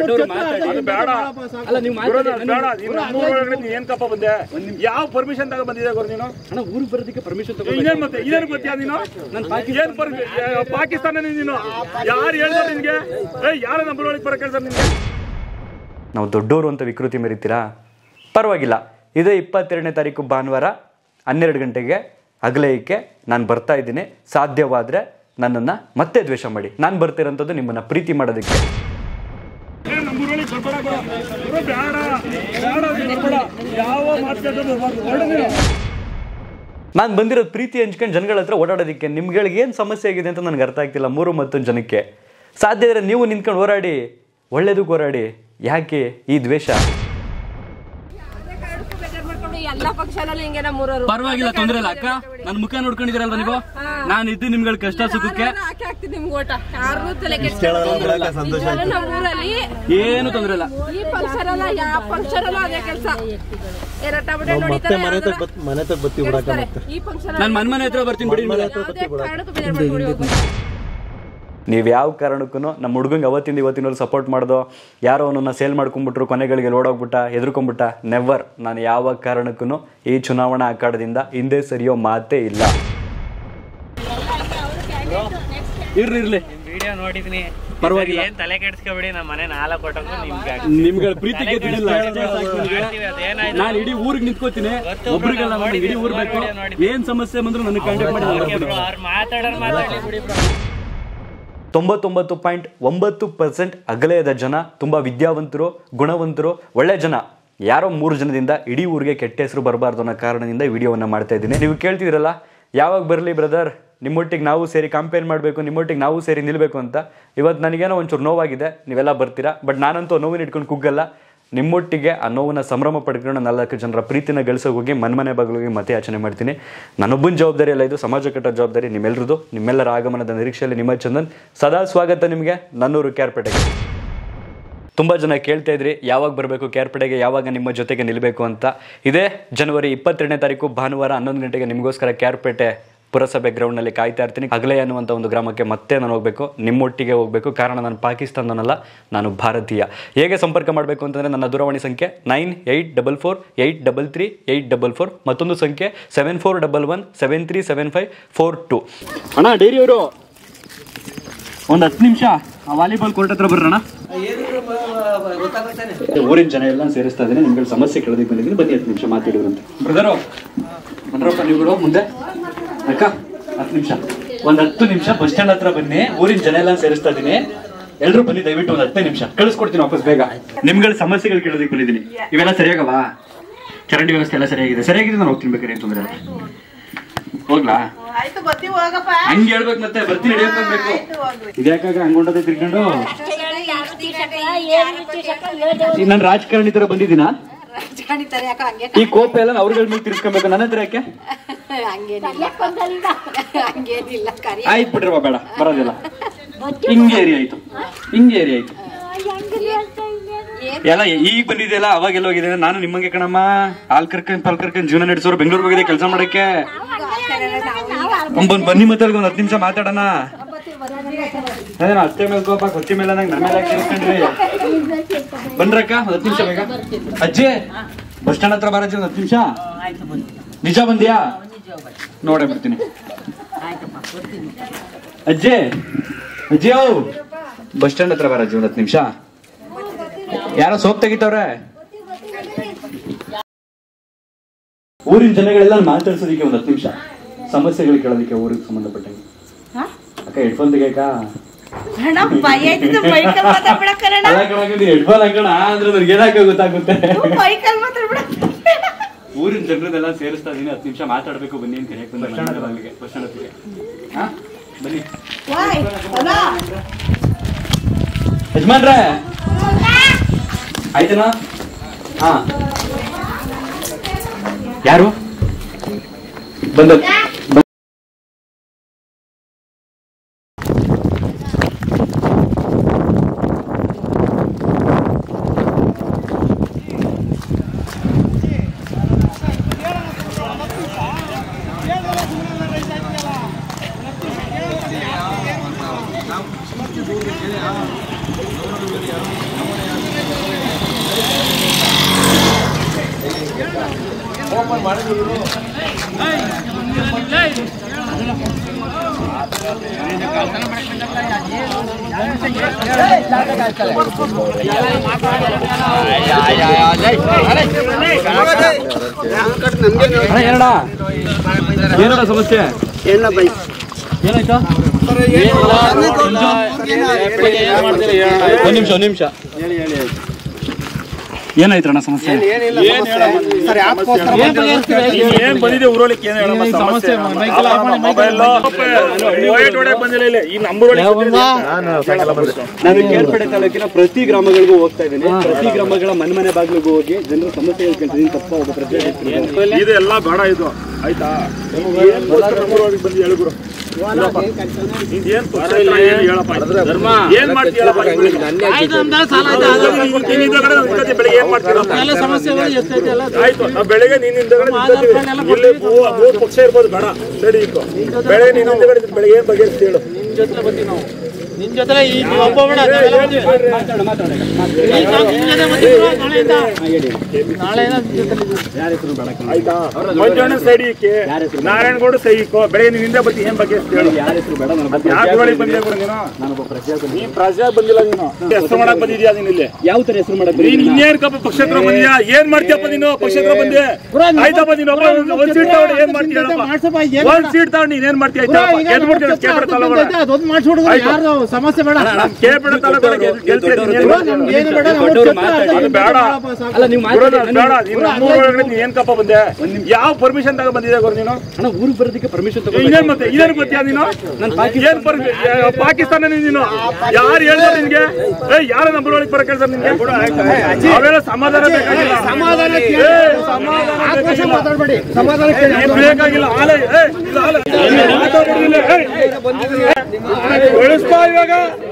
ದೊಡ್ಡವರು ಮಾತಾಡಿ ಅದು ಬೇಡ ಅಲ್ಲ ನೀವು ಗುರು, ಮಾತಾಡಿ ಅದು ಬೇಡ ನೀನು ನಮ್ಮೂರ್ ಒಳಗಡೆ ನೀನ್ ಏನ್ ಕಪ್ಪ ಬಂದೆ ಯಾವ ಪರ್ಮಿಷನ್ ತಗ ಬಂದಿದೆ ಗುರು ನೀನು ಅಣ್ಣ ಊರಿಗೆ ಬರೋದಕ್ಕೆ ಪರ್ಮಿಷನ್ ಇನ್ನೇನ್ ಮತ್ತೆ ಇದೇನು ಗೊತ್ತಾ ನೀನು ಏನ್ ಪರ್ ಪಾಕಿಸ್ತಾನ ನೀನು ಯಾರು ಹೇಳ್ತಾರೆ ನಿನ್ಗೆ ಏ ಯಾರು ನಮ್ಮ ಒಳಗೆ ಬರಕ್ ಹೇಳ್ತಾರೆ ನಿನ್ಗೆ ನಾವು ದೊಡ್ಡವರು ಅಂತ ವಿಕೃತಿ ಮೆರಿತೀರಾ ಪರವಾಗಿಲ್ಲ ಇದೇ ಇಪ್ಪತ್ತೆರಡನೇ ತಾರೀಕು ಭಾನುವಾರ ಹನ್ನೆರಡು ಗಂಟೆಗೆ ಅಗಲಯಕ್ಕೆ ನಾನು ಬರ್ತಾ ಇದ್ದೀನಿ ಸಾಧ್ಯವಾದರೆ ನನ್ನನ್ನು ಮತ್ತೆ ದ್ವೇಷ ಮಾಡಿ ನಾನು ಬರ್ತಿರೋಂಥದ್ದು ನಿಮ್ಮನ್ನು ಪ್ರೀತಿ ಮಾಡೋದಕ್ಕೆ ಏ, ನಮ್ಮೂರ್ ಒಳಗೆ ಬರ್ಬೇಡ ಗುರು. ಗುರು, ಬೇಡ ಬೇಡ ನೀನು ಬರ್ಬೇಡ. ಯಾವ ಮಾತು ಕೇಳ್ತಾರೆ ಹೊರಡು ನೀನು ನಾನು ಬಂದಿರೋದು ಪ್ರೀತಿ ಹಂಚ್ಕೊಂಡು ಜನಗಳ ಹತ್ರ ಓಡಾಡೋದಕ್ಕೆ ನಿಮ್ಗಳಿಗೆ ಏನು ಸಮಸ್ಯೆ ಆಗಿದೆ ಅಂತ ನನಗೆ ಅರ್ಥ ಆಗ್ತಿಲ್ಲ ಮೂರು ಮತ್ತೊಂದು ಜನಕ್ಕೆ ಸಾಧ್ಯ ಇದ್ರೆ ನೀವು ನಿಂತ್ಕೊಂಡು ಹೋರಾಡಿ ಒಳ್ಳೇದಕ್ಕೆ ಹೋರಾಡಿ ಯಾಕೆ ಈ ದ್ವೇಷ ಎಲ್ಲ ಫಂಕ್ಷನ್ ಹಿಂಗೆ ನಮ್ಮೂರವರು ಪರವಾಗಿಲ್ಲ ತೊಂದ್ರೆ ಇಲ್ಲ ಅಕ್ಕ ನನ್ನ ಮುಖ ನೋಡ್ಕೊಂಡಿದ್ದೀರಲ್ವ ನೀವು ನಾನು ಇದ್ದು ನಿಮ್ಗಳ ಕಷ್ಟ ಸುಖಕ್ಕೆ ಹಾಕಿ ಹಾಕ್ತೀನಿ ನಿಮ್ಗೆ ಓಟ ಯಾರು ತಲೆ ಕೆಡಿಸ್ಕೊಳ್ಳೋದು ನಮ್ಮೂರಲ್ಲಿ ಏನು ತೊಂದ್ರೆ ಇಲ್ಲ ಈ ಫಂಕ್ಷನ್ ಅಲ್ಲ ಯಾವ ಫಂಕ್ಷನ್ ಅಲ್ಲ ಅದೇ ಕೆಲಸ ಎರಟ ಬಿಡ ನೋಡಿತಾರೆ ಮನೆ ತಗ ಬತ್ತಿ ಬಿಡಕ ಮತ್ತೆ ಈ ಫಂಕ್ಷನ್ ನಾನು ಮನ್ ಮನೆ ಹತ್ರ ಬರ್ತೀನಿ ಬಿಡಿ ನಿಮ್ಗೆ. ಯಾವುದೇ ಕಾರಣಕ್ಕೂ ಬೇಜಾರ್ ಮಾಡ್ಕೊಡಿ ಹೋಗ್ಬೇಡಿ. ನೀವು ಯಾವ ಕಾರಣಕ್ಕೂ ನಮ್ಮ ಹುಡುಗಂಗೆ ಅವತ್ತಿಂದ ಇವತ್ತಿನವ್ರು ಸಪೋರ್ಟ್ ಮಾಡ್ದೋ ಯಾರೋ ಅವನನ್ನ ಸೇಲ್ ಮಾಡ್ಕೊಂಡ್ಬಿಟ್ರು ಕೊನೆಗಳಿಗೆ ಓಡೋಗ್ಬಿಟ್ಟ ಎದುರ್ಕೊಂಡ್ಬಿಟ್ಟ ನೆವರ್ ನಾನು ಯಾವ ಕಾರಣಕ್ಕೂ ಈ ಚುನಾವಣಾ ಅಖಾಡದಿಂದ ಹಿಂದೆ ಸರಿಯೋ ಮಾತೇ ಇಲ್ಲ ಇರ್ಲಿ ಇರ್ಲಿ ವಿಡಿಯೋ ನೋಡಿದ್ನಿ ಪರವಾಗಿಲ್ಲ. ಏನ್ ತಲೆ ಕೆಡಿಸ್ಕೊಬೇಡಿ ನಮ್ಮ ಮನೆ ನಾಲ್ಕು ಕೊಟ್ಟಂಗು ನಿಮ್ಗೆ ನಿಮ್ಗಳ ಪ್ರೀತಿಗೆ ತಿಳಿಲ್ಲ ನಾನು ಇಡೀ ಊರಿಗೆ ನಿಂತ್ಕೋತೀನಿ ಒಬ್ರಿಗೆಲ್ಲ ಮಾಡಿ ಇಡೀ ಊರ್ ಬೇಕು ಏನ್ ಸಮಸ್ಯೆ ಬಂದ್ರು ನನಗೆ ಕಾಂಟ್ಯಾಕ್ಟ್ ಮಾಡಿ ನಾನು ಬರ್ತೀನಿ. ಅವ್ರು ಮಾತಾಡೋರು ಮಾತಾಡ್ಲಿ ಬಿಡಿ bro. ತೊಂಬತ್ತೊಂಬತ್ತು ಪಾಯಿಂಟ್ ಒಂಬತ್ತು ಪರ್ಸೆಂಟ್ ಅಗಲೆಯದ ಜನ ತುಂಬ ವಿದ್ಯಾವಂತರು ಗುಣವಂತರು ಒಳ್ಳೆ ಜನ ಯಾರೋ ಮೂರು ಜನದಿಂದ ಇಡೀ ಊರಿಗೆ ಕೆಟ್ಟ ಹೆಸರು ಬರಬಾರ್ದು ಅನ್ನೋ ಕಾರಣದಿಂದ ಈ ವಿಡಿಯೋವನ್ನು ಮಾಡ್ತಾ ಇದ್ದೀನಿ ನೀವು ಕೇಳ್ತಿದ್ರಲ್ಲ ಯಾವಾಗ ಬರಲಿ ಬ್ರದರ್ ನಿಮ್ಮೊಟ್ಟಿಗೆ ನಾವು ಸೇರಿ ಕಂಪೇರ್ ಮಾಡಬೇಕು ನಿಮ್ಮೊಟ್ಟಿಗೆ ನಾವು ಸೇರಿ ನಿಲ್ಲಬೇಕು ಅಂತ ಇವತ್ತು ನನಗೇನೋ ಒಂಚೂರು ನೋವಾಗಿದೆ ನೀವೆಲ್ಲ ಬರ್ತೀರಾ ಬಟ್ ನಾನಂತೂ ನೋವಿನ ಇಟ್ಕೊಂಡು ಕುಗ್ಗಲ್ಲ ನಿಮ್ಮೊಟ್ಟಿಗೆ ಆ ನೋವನ್ನ ಸಂಭ್ರಮ ಪಡ್ಕೊಂಡು ನಾಲ್ಕು ಜನರ ಪ್ರೀತಿನ ಗಳಿಸೋಕೆ ಹೋಗಿ ಮನ್ಮನೆ ಬಾಗಿಲಿಗೆ ಮತ್ತೆ ಯಾಚನೆ ಮಾಡ್ತೀನಿ ನನ್ನೊಬ್ಬನ ಜವಾಬ್ದಾರಿ ಅಲ್ಲ ಇದು ಸಮಾಜ ಕಟ್ಟೋ ಜವಾಬ್ದಾರಿ ನಿಮ್ಮೆಲ್ಲರದು ನಿಮ್ಮೆಲ್ಲರ ಆಗಮನದ ನಿರೀಕ್ಷೆಯಲ್ಲಿ ನಿಮ್ಮ ಚಂದನ್ ಸದಾ ಸ್ವಾಗತ ನಿಮಗೆ ನನ್ನೂರು ಕ್ಯಾರ್ಪೇಟೆಗೆ ತುಂಬ ಜನ ಕೇಳ್ತಾ ಇದ್ರಿ ಯಾವಾಗ ಬರಬೇಕು ಕ್ಯಾರ್ಪೇಟೆಗೆ ಯಾವಾಗ ನಿಮ್ಮ ಜೊತೆಗೆ ನಿಲ್ಲಬೇಕು ಅಂತ ಇದೇ ಜನವರಿ ಇಪ್ಪತ್ತೆರಡನೇ ತಾರೀಕು ಭಾನುವಾರ ಹನ್ನೊಂದು ಗಂಟೆಗೆ ನಿಮಗೋಸ್ಕರ ಕ್ಯಾರ್ಪೇಟೆ ಪುರಸಭೆ ಗ್ರೌಂಡ್ನಲ್ಲಿ ಕಾಯ್ತಾ ಇರ್ತೀನಿ ಅಗಲೆ ಅನ್ನುವಂಥ ಒಂದು ಗ್ರಾಮಕ್ಕೆ ಮತ್ತೆ ನಾನು ಹೋಗಬೇಕು ನಿಮ್ಮೊಟ್ಟಿಗೆ ಹೋಗಬೇಕು ಕಾರಣ ನಾನು ಪಾಕಿಸ್ತಾನನಲ್ಲ ನಾನು ಭಾರತೀಯ ಹೇಗೆ ಸಂಪರ್ಕ ಮಾಡಬೇಕು ಅಂತಂದರೆ ನನ್ನ ದೂರವಾಣಿ ಸಂಖ್ಯೆ nine eight double four eight double three eight double four ಮತ್ತೊಂದು ಸಂಖ್ಯೆ seven four double one seven three seven five four two ಅಣ್ಣ ಡೈರಿ ಅವರು ಒಂದು ಹತ್ತು ನಿಮಿಷ ಆ ವಾಲಿಬಾಲ್ ಕೋರ್ಟ್ ಹತ್ರ ಬರ್ರಣ ಊರಿನ ಜನ ಎಲ್ಲ ಸೇರಿಸ್ತಾ ಇದ್ದೀನಿ ನಿಮ್ಗೆ ಸಮಸ್ಯೆ ಕೇಳೋದಕ್ಕೆ ಬಂದಿದ್ದೀನಿ ಬನ್ನಿ ಹತ್ತು ನಿಮಿಷ ಮಾತಾಡಿದ್ರಂತೆ ಬ್ರದರು ಬಂದ್ರಪ್ಪ ನೀವುಗಳು ಮುಂದೆ ಅಕ್ಕ ಹತ್ತು ನಿಮಿಷ ಒಂದ್ ಹತ್ತು ನಿಮಿಷ ಬಸ್ ಸ್ಟ್ಯಾಂಡ್ ಹತ್ರ ಬನ್ನಿ ಊರಿನ ಜನ ಎಲ್ಲ ಸೇರಿಸ್ತಾ ಇದೀನಿ ಎಲ್ರು ಬನ್ನಿ ದಯವಿಟ್ಟು ಒಂದ್ ಹತ್ತೇ ನಿಮಿಷ ಕಳಿಸ್ಕೊಡ್ತೀನಿ ವಾಪಸ್ ಬೇಗ ನಿಮ್ಗಳ ಸಮಸ್ಯೆಗಳು ಕೇಳೋದಕ್ಕೆ ಬಂದಿದ್ದೀನಿ ಇವೆಲ್ಲ ಸರಿಯಾಗವ ಚರಂಡಿ ವ್ಯವಸ್ಥೆ ಎಲ್ಲ ಸರಿಯಾಗಿದೆ ಸರಿಯಾಗಿದೆ ನಾನು ಹೋಗ್ತೀನಿ ಬೇಕಾದ್ರೆ ಏನ್ ತೊಂದ್ರೆ ಇಲ್ಲ ಹೋಗ್ಲಾ ಆಯ್ತು ಬರ್ತೀವಿ ಹೋಗಪ್ಪ ಹಂಗೆ ಹೇಳ್ಬೇಕು ಮತ್ತೆ ಬರ್ತೀನಿ ಹಿಡಿಯಕ್ ಬರ್ಬೇಕು ಇದ್ಯಾಕಾಗ ಹಂಗೊಂಡದೆ ತಿರ್ಕೊಂಡು ನಾನು ರಾಜಕಾರಣಿ ತರ ಬಂದಿದ್ದೀನಾ ರಾಜಕಾಣಿತಾರೆ ಯಾಕೋ ಹಂಗೆ ಈ ಕೋಪ ಎಲ್ಲ ಅವ್ರಗಳ ಮೇಲೆ ತಿರ್ಸ್ಕೊಬೇಕು ನನ್ನ ಹತ್ರ ಯಾಕೆ ಹಂಗೇನಿಲ್ಲ ಹಂಗೇನಿಲ್ಲ ಕರಿ ಆಯ್ತು ಬಿಡ್ರವ ಬೇಡ ಬರೋದಿಲ್ಲ ಹಿಂಗೆ ಏರಿ ಆಯ್ತು ಹಿಂಗೆ ಏರಿ ಆಯ್ತು ಎಲ್ಲ ಈಗ ಬಂದಿದೆಯಲ್ಲ ಅವಾಗೆಲ್ಲ ಹೋಗಿದೆ ನಾನು ನಿಮ್ಮಂಗೆ ಕಣಮ್ಮ ಹಾಲ್ ಕರ್ಕೊಂಡ್ ಪಾಲ್ ಕರ್ಕೊಂಡ್ ಜೀವನ ನಡೆಸೋರು ಬೆಂಗಳೂರು ಹೋಗಿದೆ ಕೆಲಸ ಮಾಡಕ್ಕೆ ಒಂದ್ ಬನ್ನಿ ಮತ್ತೆ ಒಂದ್ ಹತ್ತು ನಿಮಿಷ ಮಾತಾಡೋಣ ಅದೇ ನಾ ಅತ್ತೆ ಮೇಲೆ ಕೋಪ ಕೊಚ್ಚಿ ಮೇಲೆ ನಂಗೆ ನನ್ನ ಮೇಲೆ ಕೇಳ್ಕೊಂಡ್ರಿ ಬನ್ರಕ್ಕ ಒಂದ್ ಹತ್ತು ನಿಮಿಷ ಬೇಗ ಅಜ್ಜಿ ಬಸ್ ಸ್ಟ್ಯಾಂಡ್ ಹತ್ರ ಬರಜ್ಜಿ ಒಂದ್ ಹತ್ತು ನಿಮಿಷ ನಿಜ ಬಂದ್ಯಾ ನೋಡೇ ಬಿಡ್ತೀನಿ ಅಜ್ಜಿ ಅಜ್ಜಿ ಅವ್ ಬಸ್ ಸ್ಟ್ಯಾಂಡ್ ಹತ್ರ ಬರಜ್ಜಿ ಒಂದ್ ಹತ್ತು ನಿಮಿಷ ಯಾರೋ ಸೋಪ್ ತೆಗಿತವ್ರೆ ಊರಿನ ಜನಗಳೆಲ್ಲ ಮಾತಾಡ್ಸೋದಿಕ್ಕೆ ಒಂದ್ ಹತ್ತು ನಿಮಿಷ ಸಮಸ್ಯೆಗಳು ಕೇಳೋದಿಕ್ಕೆ ಊರಿಗೆ ಸಂಬಂಧಪಟ್ಟಂಗೆ ಅಕ್ಕ ಹೆಡ್ಫೋನ್ ತೆಗಿಯಕ್ಕ ಅಣ್ಣ ಭಯ ಆಯ್ತಿದ್ದು ಬೈಕಲ್ ಮಾತಾಡ್ಬಿಡಕ್ಕಣ್ಣ ಅಲ್ಲ ಕಣಕ್ಕ, ನೀನ್ ಹೆಡ್ಫೋನ್ ಹಾಕೋಣ ಅಂದ್ರೆ ನನಗೆ ಏನಾಕ ಗೊತ್ತಾಗುತ್ತೆ ಬೈಕಲ್ ಮಾತಾಡ್ಬಿಡ ಊರಿನ ಜನರದೆಲ್ಲ ಸೇರಿಸ್ತಾ ಇದೀನಿ ಹತ್ತು ನಿಮಿಷ ಮಾತಾಡ್ಬೇಕು ಬನ್ನಿ ಅಂತ ಕರೆಯಕ್ ಬಂದೆ ಮನೆ ಬಾಗಿಲಿಗೆ ಬಸ್ ಸ್ಟ್ಯಾಂಡ್ ಹತ್ತಿಗೆ ಹಾ ಬನ್ನಿ ವಾಯ್ ಅಲ್ಲ ಯಜಮಾನ್ರೆ ಆಯ್ತನಾ ಹಾ ಯಾರು ಬಂದ ಬಂದ- ಅಣ್ಣ ಏನಣ್ಣ ಏನಣ್ಣ ಸಮಸ್ಯೆ ಏನಾಯ್ತಾ ಒಂದ್ ನಿಮಿಷ ಒಂದ್ ನಿಮಿಷ ಏನಾಯ್ತು ಅಣ್ಣ ಸಮಸ್ಯೆ ಏನ್ ಬಂದಿದೆ ಊರೊಳಗೆ ಏನ್ ಹೇಳಮ್ಮ ಸಮಸ್ಯೆ ಮೊಬೈಲ್ ವೈಟ್ ಹೊಡೆಯಕ್ ಬಂದಿಲ್ಲ ಇಲ್ಲಿ ಈ ನಂಬರ್ ನಾನು ಕೇಳ್ಪಡೆ ತಾಲೂಕಿನ ಪ್ರತಿ ಗ್ರಾಮಗಳಿಗೂ ಹೋಗ್ತಾ ಇದ್ದೀನಿ ಪ್ರತಿ ಗ್ರಾಮಗಳ ಮನೆ ಮನೆ ಬಾಗಿಲಿಗೂ ಹೋಗಿ ಜನರ ಸಮಸ್ಯೆ ಕೇಳ್ತೀನಿ ತಪ್ಪ ಒಬ್ಬ ಪ್ರಜೆ ಇದು ಎಲ್ಲ ಬೇಡ ಇದು ಆಯ್ತಾ ಏನ್ಗೋಸ್ಕರ ನಂಬರ್ ಒಳಗೆ ಬಂದು ಹೇಳು ಗುರು ಇಲ್ಲಪ್ಪ. ನಿಂದ್ ಏನ್ ತೊಂದ್ರೆ ಇಲ್ಲ, ಏನ್ ಹೇಳಪ್ಪ ಧರ್ಮ ಏನ್ ಮಾಡ್ತೀಯಲ್ಲಪ್ಪ ನೀನು? ನೀನ್ ಹಿಂದಗಡೆ ನಿಂತ್ಕೊತಿ, ಬೆಳಿಗ್ಗೆ ಏನ್ ಮಾಡ್ತೀರಪ್ಪ? ಆಯ್ತು ನಾವು ಬೆಳಿಗ್ಗೆ ನೀನ್ ಹಿಂದಗಡೆ ನಿಂತ್ಕೊತೀವಿ. ಇಲ್ಲಿ ಮೂವ ಮೂರ್ ಪಕ್ಷ ಇರ್ಬೋದು ಬೇಡ ಸರಿ ಇತ್ತು ಬೆಳಿಗ್ಗೆ ನೀನ್ ಹಿಂದಗಡೆ ನಿಂತು ಬೆಳಿಗ್ಗೆ ಏನ್ ಬಗೆಹರಿಸ್ತಿ ಹೇಳು ನಿನ್ ಜೊತೆ ಈ ಒಬ್ಬ ಬೇಡ ನಾಳೆ ಆಯ್ತಾ ಮಂಜಣ್ಣ ಸೈಡ್ ಇಕ್ಕೆ ನಾರಾಯಣಗೌಡ ಸೈ ಇಕ್ಕೋ ಬೆಳಿಗ್ಗೆ ನೀನ್ ಹಿಂದೆ ಬರ್ತಿ ಏನ್ ಬಗೆಹರಿಸ್ತಿ ಹೇಳು ಯಾರ ಹೆಸರು ಬೇಡ ನನ್ನ ಯಾಕೆ ಒಳಗೆ ಬಂದಿಲ್ಲ ಗುರು ನೀನು ನಾನೊಬ್ಬ ಪ್ರಜೆ ನೀನ್ ಪ್ರಜೆ ಬಂದಿಲ್ಲ ನೀನು ಹೆಸರು ಮಾಡಕ್ ಬಂದಿದ್ಯಾ ನೀನ್ ಇಲ್ಲಿ ಯಾವ ತರ ಹೆಸರು ಮಾಡಕ್ ನೀನ್ ಇನ್ನೇನ್ ಕಪ್ಪ ಪಕ್ಷೇತರ ಬಂದಿಯಾ ಏನ್ ಮಾಡ್ತೀಯಪ್ಪ ನೀನು ಪಕ್ಷೇತರ ಬಂದೆ ಆಯ್ತಪ್ಪ ನೀನು ಒಬ್ಬ ಒಂದ್- ಒಂದ್ ಸೀಟ್ ತಗೊಂಡು ಏನ್ ಮಾಡ್ತೀಯ ಹೇಳಪ್ಪ? ಒಂದ್ ಸೀಟ್ ತಗೊಂಡು ನೀನ್ ಏನ್ ಮಾಡ್ತೀಯ ಆಯ್ತಾ ಗೆದ್ಬಿಡ್ತೀಯ ಕೇಳ್ಬಿಡ ತಾಲೂಕು ಅದೊಂದು ಮಾಡಿಸ್ಬಿಡುದು ಆಯ್ತು. ಯಾರ್ದು ಸಮಸ್ಯೆ ಬೇಡ ಕೇಳ್ಬಿಡ ತಾಲೂಕು ಗೆಲ್ತೀಯ ನೀನ್ ಏನ್ ಮಾಡ್ತೀಯ? ಏನು ಬೇಡ ನಾವು ದೊಡ್ಡವ್ರು ಚರ್ಚೆ ಮಾತಾಡಿ. ಆಡ್ತಾ ಅದು ಬೇಡ. ಅಲ್ಲ ನೀವು ಗುರು, ಮಾತಾಡಿ ಅದು ಬೇಡ ನೀನ್ ನಮ್ಮೂರೊಳಗಡೆ ನೀನ್ ಏನ್ ಕಪ್ಪ ಬಂದೆ ಯಾವ ಪರ್ಮಿಷನ್ ತಗೊಂಡ್ ಬಂದಿದ್ಯಾ ಗುರು ನೀನು ಅಣ್ಣ ಊರಿಗೆ ಬರೋದಕ್ಕೆ ಪರ್ಮಿಷನ್ ಇನ್ನೇನ್ ಮತ್ತೆ ಇದೇನ್ ಗೊತ್ತಾ ನೀನು ಏನ್ ಪರ್ ಪಾಕಿಸ್ತಾನ ನೀನು ಯಾರು ಹೇಳ್ತಾರೆ ನಿನ್ಗೆ ಏ ಯಾರ ನಂಬರ್ ಒಳಗೆ ಬರಕ್ ಹೇಳ್ತಾರೆ ನಿನ್ಗೆ ಅವೆಲ್ಲ ಸಮಾಧಾನ ಬೇಕಾಗಿಲ್ಲ ಸಮಾಧಾನ ಸಮಾಧಾನ ಮಾತಾಡ್ಬೇಡಿ ಸಮಾಧಾನ ಕೇಳಿ ಏನ್ ಬೇಕಾಗಿಲ್ಲ ಆಲೆ ಏ, ಇಲ್ಲ ಆಲೆ. ಮಾತಾಡ್ಬಿಡ್ಲಿಲ್ಲ, ಏ. ಬೆಳೆಸ್ಬಾ ಇವಾಗ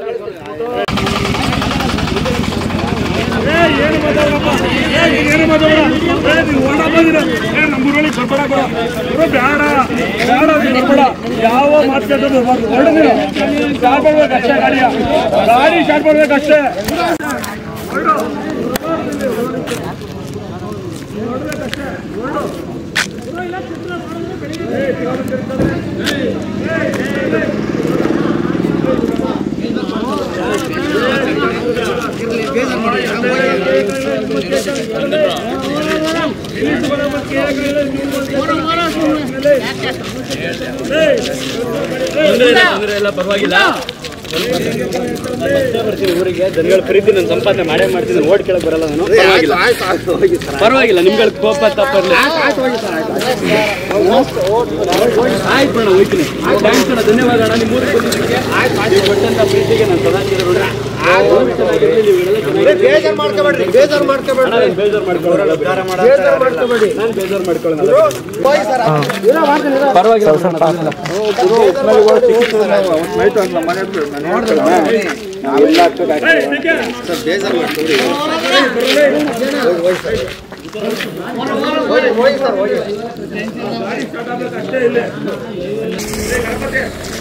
ಏ, ಏನು ಮಾತಾಡಪ್ಪ? ಏ, ನೀನ್ ಏನು ಮಾತಾಡೋಣ? ಏ, ನೀನ್ ಹೊರ್ಡ ಬಂದಿರ. ಏ, ನಮ್ಮ ಊರೊಳಗೆ ಬರ್ಬೇಡ ಬಿಡು. ಬಿಡು, ಬೇಡ ಬೇಡ ನೀನ್ ಬರ್ಬೇಡ. ಯಾವ ಮಾತು ಕೇಳ್ದೋ ಬರ್ಬಾರ್ದು. ಹೊರ್ಡು ನೀನು. ಸ್ಟಾರ್ಟ್ ಮಾಡ್ಬೇಕು ಅಷ್ಟೇ ಗಾಡಿಯ ಗಾಡಿ ಸ್ಟಾರ್ಟ್ ಮಾಡ್ಬೇಕು ಅಷ್ಟೇ ಹೊರ್ಡು. ತೊಂದ್ರೆ ಇಲ್ಲ ತೊಂದ್ರೆ ಇಲ್ಲ ಪರವಾಗಿಲ್ಲ ಮತ್ತೆ ಬರ್ತೀನಿ ಊರಿಗೆ ಜನಗಳ ಪ್ರೀತಿ ನಾನು ಸಂಪಾದನೆ ಮಾಡೇ ಮಾಡ್ತೀನಿ ಓಡ್ ಕೇಳಕ್ ಬರಲ್ಲ ನಾನು ಪರವಾಗಿಲ್ಲ ಪರವಾಗಿಲ್ಲ ನಿಮ್ಗಳ ಕೋಪ ತಪ್ಪರ್ಲಿ ಆಯ್ತು ಅಣ್ಣ ಹೋಯ್ತೀನಿ ಥ್ಯಾಂಕ್ಸ್ ಅಣ್ಣ ಧನ್ಯವಾದ ಅಣ್ಣ ನಿಮ್ಮ ಊರಿಗೆ ಬಂದಿದ್ದಕ್ಕೆ ನೀವು ಕೊಟ್ಟಂತ ಪ್ರೀತಿಗೆ ನಾನು ಸದಾ ಚಿರಋಣಿ. ನೀವು ಚೆನ್ನಾಗಿರ್ಲಿ, ನೀವೆಲ್ಲ ಚೆನ್ನಾಗಿರ್ಲಿ. ಬೇಜಾರ್ ಮಾಡ್ಕೋಬೇಡ್ರಿ ಬೇಜಾರ್ ಮಾಡ್ಕೋಬೇಡ್ರಿ ಅಣ್ಣ, ನಾನು ಬೇಜಾರ್ ಮಾಡ್ಕೊಳ್ಳಲ್ಲ ಬೇಜಾರ್ ಮಾಡ್ಕೋಬೇಡಿ ನಾನು ಬೇಜಾರ್ ಮಾಡ್ಕೊಳ್ಳಲ್ಲ ಪರವಾಗಿಲ್ಲ ಅಣ್ಣ, ತೊಂದ್ರೆ ಇಲ್ಲ. ಏ, ಇದಕ್ಕೆ. ಹೋಗಿ ಸರ್ ಹೋಗಿ ಅಷ್ಟೇ ಇಲ್ಲೇ ಏ, ಗಣಪತಿ.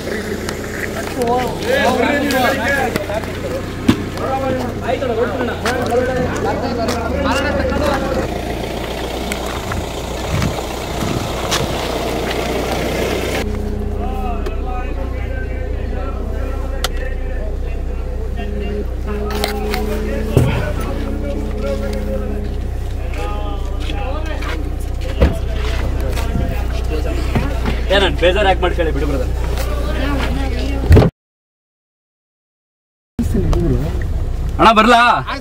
ಏ ನಾನು ಬೇಜಾರು ಯಾಕೆ ಮಾಡ್ಕೊಳ್ಳಿ ಬಿಡು ಬ್ರದರ್ ಅಣ್ಣ ಬರ್ಲಾ